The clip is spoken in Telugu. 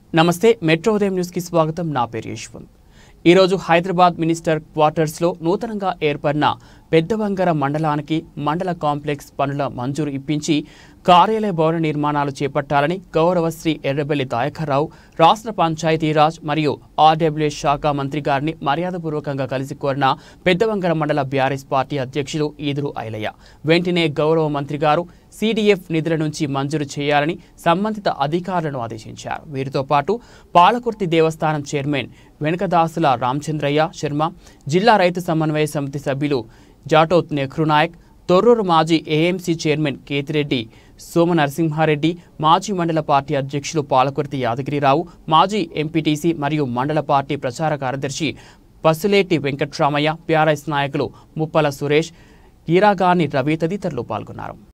నమస్తే మెట్రో ఉదయం న్యూస్కి స్వాగతం నా పేరు యశ్వంత్ ఈరోజు హైదరాబాద్ మినిస్టర్ క్వార్టర్స్లో నూతనంగా ఏర్పడిన పెద్దవంగర మండలానికి మండల కాంప్లెక్స్ పనుల మంజూరు ఇప్పించి కార్యాలయ భవన నిర్మాణాలు చేపట్టాలని గౌరవ శ్రీ ఎర్రబెల్లి దయాకర్రావు రాష్ట్ర పంచాయతీరాజ్ మరియు ఆర్డబ్ల్యూఎస్ శాఖ మంత్రి గారిని మర్యాదపూర్వకంగా కలిసి కోరిన పెద్దవంగర మండల బీఆర్ఎస్ పార్టీ అధ్యక్షులు ఈదురు ఐలయ్య వెంటనే గౌరవ మంత్రి గారు సీడీఎఫ్ నిధుల నుంచి మంజూరు చేయాలని సంబంధిత అధికారులను ఆదేశించారు వీరితో పాటు పాలకుర్తి దేవస్థానం చైర్మన్ వెనకదాసుల రామచంద్రయ్య శర్మ జిల్లా రైతు సమన్వయ సమితి సభ్యులు జాటోత్ నెహ్రూ నాయక్ తొర్రూరు మాజీ ఏఎంసీ చైర్మన్ కేతిరెడ్డి సోమ నరసింహారెడ్డి మాజీ మండల పార్టీ అధ్యక్షులు పాలకుర్తి యాదగిరిరావు మాజీ ఎంపీటీసీ మరియు మండల పార్టీ ప్రచార కార్యదర్శి పసులేటి వెంకట్రామయ్య పిఆర్ఎస్ నాయకులు ముప్పల సురేష్ ఈరాగాని రవి తదితరులు పాల్గొన్నారు